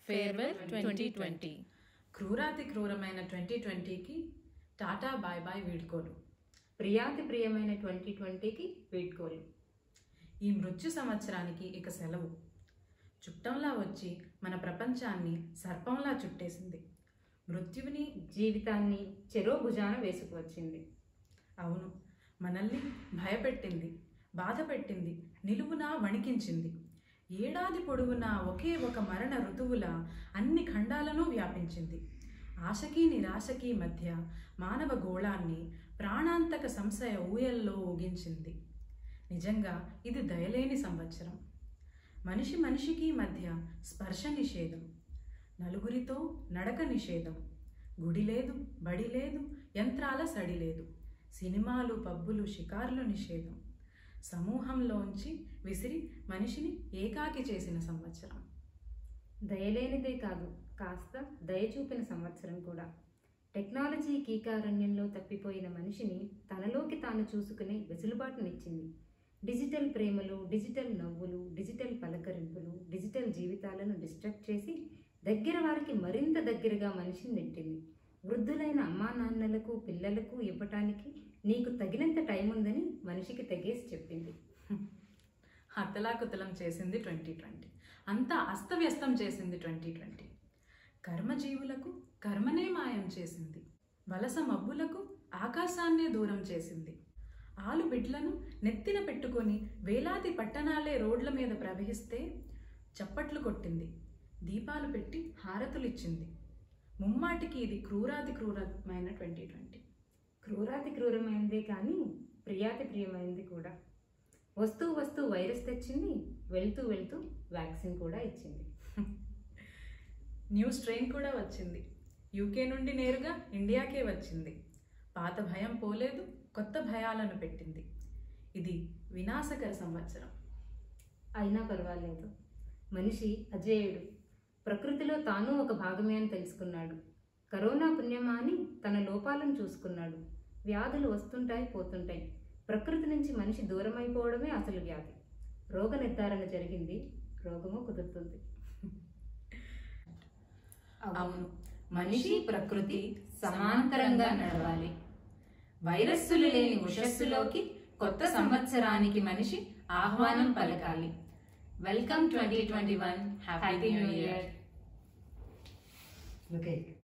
farewell twenty twenty క్రూరాతి క్రూరమైన twenty ట్వంటీకి Tata bye bye వీడ్కోలు ప్రియాతి ప్రియమైన ట్వంటీ ట్వంటీకి వీడ్కోలు ఈ మృత్యు సంవత్సరానికి ఇక సెలవు చుట్టంలా వచ్చి మన ప్రపంచాన్ని సర్పంలా చుట్టేసింది మృత్యువుని జీవితాన్ని చెరో భుజాన వేసుకువచ్చింది అవును మనల్ని భయపెట్టింది బాధ పెట్టింది నిలువునా వణికించింది ఏడాది పొడవునా ఒకే ఒక మరణ ఋతువుల అన్ని ఖండాలను వ్యాపించింది ఆశకి నిరాశకి మధ్య మానవ గోళాన్ని ప్రాణాంతక సంశయ ఊయల్లో ఊగించింది నిజంగా ఇది దయలేని సంవత్సరం మనిషి మనిషికి మధ్య స్పర్శ నిషేధం నలుగురితో నడక నిషేధం గుడి లేదు బడి లేదు యంత్రాల సడి లేదు సినిమాలు పబ్బులు షికారులు నిషేధం సమూహంలోంచి విసిరి మనిషిని ఏకాకి చేసిన సంవత్సరం దయలేనిదే కాదు కాస్త దయ చూపిన సంవత్సరం కూడా టెక్నాలజీ కీకారణ్యంలో తప్పిపోయిన మనిషిని తనలోకి తాను చూసుకునే వెసులుబాటునిచ్చింది డిజిటల్ ప్రేమలు డిజిటల్ నవ్వులు డిజిటల్ పలకరింపులు డిజిటల్ జీవితాలను డిస్ట్రక్ట్ చేసి దగ్గర వారికి మరింత దగ్గరగా మనిషిని నెట్టింది వృద్ధులైన అమ్మా నాన్నలకు పిల్లలకు ఇవ్వటానికి నీకు తగినంత టైం ఉందని మనిషికి తెగేసి చెప్పింది హతలాకుతలం చేసింది ట్వంటీ ట్వంటీ అంతా అస్తవ్యస్తం చేసింది ట్వంటీ ట్వంటీ కర్మజీవులకు కర్మనే మాయం చేసింది వలస మబ్బులకు ఆకాశాన్నే దూరం చేసింది ఆలు బిడ్లను నెత్తిన పెట్టుకొని వేలాది పట్టణాలే రోడ్ల మీద ప్రవహిస్తే చప్పట్లు కొట్టింది దీపాలు పెట్టి హారతులిచ్చింది ముమ్మాటికి ఇది క్రూరాతి క్రూరమైన ట్వంటీ ట్వంటీ క్రూరాతి క్రూరమైనదే కానీ ప్రియాతి ప్రియమైనది కూడా వస్తూ వస్తూ వైరస్ తెచ్చింది వెళ్తూ వెళ్తూ వ్యాక్సిన్ కూడా ఇచ్చింది న్యూ స్ట్రెయిన్ కూడా వచ్చింది యూకే నుండి నేరుగా ఇండియాకే వచ్చింది పాత భయం పోలేదు కొత్త భయాలను పెట్టింది ఇది వినాశకర సంవత్సరం అయినా పర్వాలేదు మనిషి అజేయుడు ప్రకృతిలో తాను ఒక భాగమే అని తెలుసుకున్నాడు కరోనా పుణ్యమా అని తన లోపాలను చూసుకున్నాడు వ్యాధులు వస్తుంటాయి పోతుంటాయి ప్రకృతి నుంచి మనిషి దూరం అయిపోవడమే అసలు వ్యాధి రోగ నిర్ధారణ జరిగింది రోగము కుదురుతుంది అవును మనిషి ప్రకృతి సమాంతరంగా నడవాలి వైరస్సులు లేని ఉషస్సులోకి కొత్త సంవత్సరానికి మనిషి ఆహ్వానం పలకాలి welcome twenty twenty one happy new year okay